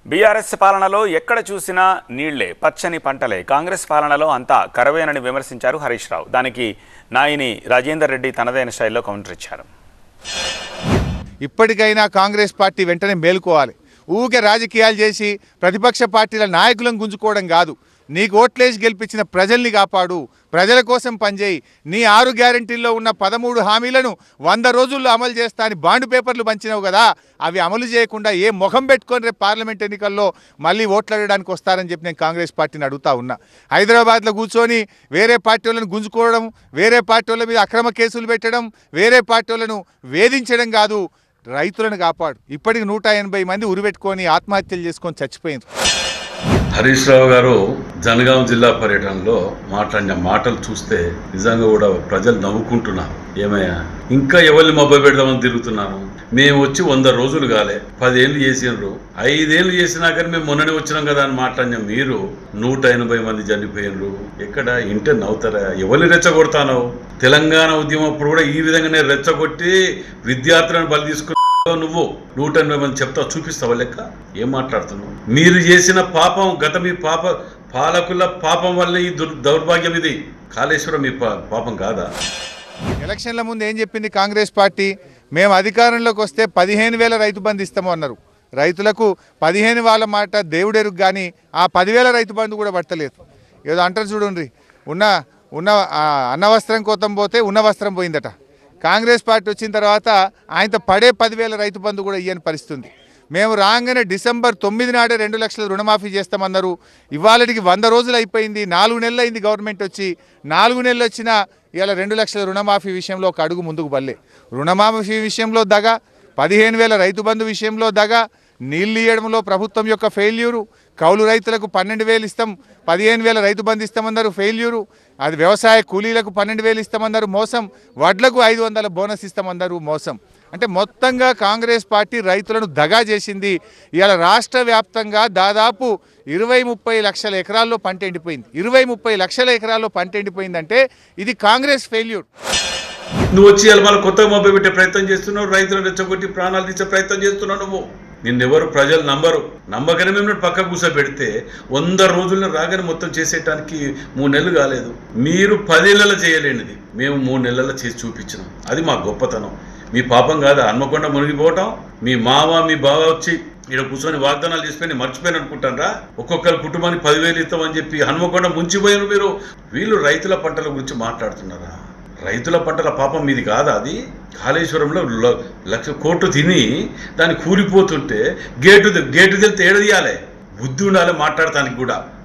BRS పాలనలో ఎక్కడ చూసినా నీళ్లే పచ్చని పంటలే కాంగ్రెస్ పాలనలో అంతా కరవేనని విమర్శించారు హరీష్ రావు దానికి నాయని రాజేందర్ రెడ్డి తనదైన స్టైల్లో కౌంటర్ ఇచ్చారు ఇప్పటికైనా కాంగ్రెస్ పార్టీ వెంటనే మేలుకోవాలి ఊకే రాజకీయాలు చేసి ప్రతిపక్ష పార్టీల నాయకులను గుంజుకోవడం కాదు నీకు ఓట్లేసి గెలిపించిన ప్రజల్ని కాపాడు ప్రజల కోసం పనిచేయి నీ ఆరు గ్యారంటీల్లో ఉన్న పదమూడు హామీలను వంద రోజుల్లో అమలు చేస్తా అని బాండ్ పేపర్లు పంచినావు కదా అవి అమలు చేయకుండా ఏ ముఖం పెట్టుకొని రేపు పార్లమెంట్ ఎన్నికల్లో మళ్ళీ ఓట్లాడడానికి వస్తారని చెప్పి నేను కాంగ్రెస్ పార్టీని అడుగుతా ఉన్నా హైదరాబాద్లో కూర్చొని వేరే పార్టీ వాళ్ళని గుంజుకోవడం వేరే పార్టీ వాళ్ళ మీద అక్రమ కేసులు పెట్టడం వేరే పార్టీ వాళ్ళను వేధించడం కాదు రైతులను కాపాడు ఇప్పటికి నూట ఎనభై మంది ఉరిపెట్టుకొని ఆత్మహత్యలు చేసుకొని చచ్చిపోయింది హరీష్ రావు గారు జనగాం జిల్లా పర్యటనలో మాట్లాడిన మాటలు చూస్తే నిజంగా కూడా ప్రజలు నవ్వుకుంటున్నారు ఏమయ్యా ఇంకా ఎవరిని మబ్బ పెడదామని తిరుగుతున్నాను మేము వచ్చి వంద రోజులు కాలే పదేళ్ళు చేసినారు ఐదేళ్ళు చేసినా కానీ మేము మొన్ననే వచ్చినాం కదా అని మాట్లాడిన మీరు నూట ఎనభై మంది చనిపోయినరు ఎక్కడ ఇంటే నవ్వుతారా ఎవరిని రెచ్చగొడతాను తెలంగాణ ఉద్యమం అప్పుడు కూడా ఈ విధంగానే రెచ్చగొట్టి విద్యార్థులను బలి తీసుకుని నువ్వు నూట ఎనభై మంది చెప్తావు చూపిస్తావా లెక్క ఏం మాట్లాడుతున్నావు మీరు చేసిన పాపం గత మీ పాప పాలకుల పాపం వల్ల ఈ దుర్ దౌర్భాగ్యం ఇది కాళేశ్వరం మీ పా- పాపం కాదా ఎలక్షన్ల ముందు ఏం చెప్పింది కాంగ్రెస్ పార్టీ మేము అధికారంలోకి వస్తే పదిహేను వేల రైతు బంధు ఇస్తాము అన్నారు రైతులకు పదిహేను వాళ్ళ మాట దేవుడెరుగు కానీ ఆ పదివేల రైతు బంధు కూడా పట్టలేదు ఏదో అంటారు చూడండి ఉన్న ఉన్న ఆ, అన్న వస్త్రం కోతం పోతే ఉన్న వస్త్రం పోయిందట కాంగ్రెస్ పార్టీ వచ్చిన తర్వాత ఆయనతో పడే పదివేల రైతు బంధు కూడా ఇయ్యని పరిస్థితుంది మేము రాగానే డిసెంబర్ తొమ్మిది నాడే రెండు లక్షల రుణమాఫీ చేస్తామన్నారు ఇవాళకి వంద రోజులు అయిపోయింది నాలుగు నెలలు అయింది గవర్నమెంట్ వచ్చి నాలుగు నెలలు వచ్చినా ఇవాళ రెండు లక్షల రుణమాఫీ విషయంలో ఒక అడుగు ముందుకు బల్లే రుణమాఫీ విషయంలో దగ పదిహేను వేల రైతు బంధు విషయంలో దగ నీళ్ళు ఇవ్వడంలో ప్రభుత్వం యొక్క ఫెయిల్యూరు కౌలు రైతులకు పన్నెండు వేలు ఇస్తాం పదిహేను వేల రైతు బంధు ఇస్తామన్నారు ఫెయిల్యూరు అది వ్యవసాయ కూలీలకు పన్నెండు వేలు ఇస్తామన్నారు మోసం వడ్లకు ఐదు వందల బోనస్ ఇస్తామన్నారు మోసం అంటే మొత్తంగా కాంగ్రెస్ పార్టీ రైతులను దగా చేసింది ఇవాళ రాష్ట్ర వ్యాప్తంగా దాదాపు ఇరవై ముప్పై లక్షల ఎకరాల్లో పంట ఎండిపోయింది ఇరవై ముప్పై లక్షల ఎకరాల్లో పంట ఎండిపోయిందంటే ఇది కాంగ్రెస్ ఫెయిల్యూర్ నువ్వు వచ్చి ఇలా మళ్ళీ కొత్తగా మొబ్బ పెట్టే ప్రయత్నం చేస్తున్నావు రైతులను రెచ్చగొట్టి ప్రాణాలు తీసే ప్రయత్నం చేస్తున్నావు నువ్వు నిన్నెవరు ప్రజలు నమ్మరు నమ్మకనే మేము పక్క కూర్చోబెడితే వంద రోజుల్లో రాగానే మొత్తం చేసేయటానికి మూడు నెలలు కాలేదు మీరు పదేళ్ళలో చేయలేనిది మేము మూడు నెలల్లో చేసి చూపించినాం అది మా గొప్పతనం మీ పాపం కాదా హన్మకొండ మునిగిపోవటం మీ మామ మీ బావ వచ్చి ఇక్కడ కూర్చొని వాగ్దానాలు చేసిపోయి మర్చిపోయిన అనుకుంటారా ఒక్కొక్కరి కుటుంబానికి పదివేలు ఇస్తామని చెప్పి హన్మకొండ ముంచిపోయారు మీరు వీళ్ళు రైతుల పంటల గురించి మాట్లాడుతున్నారా రైతుల పంటల పాపం మీది కాదా అది కాళేశ్వరంలో ల- లక్ష కోట్లు తిని దాన్ని కూలిపోతుంటే గేటు గేటు తెలితే ఏడదీయాలి బుద్ధి ఉండాలి మాట్లాడటానికి కూడా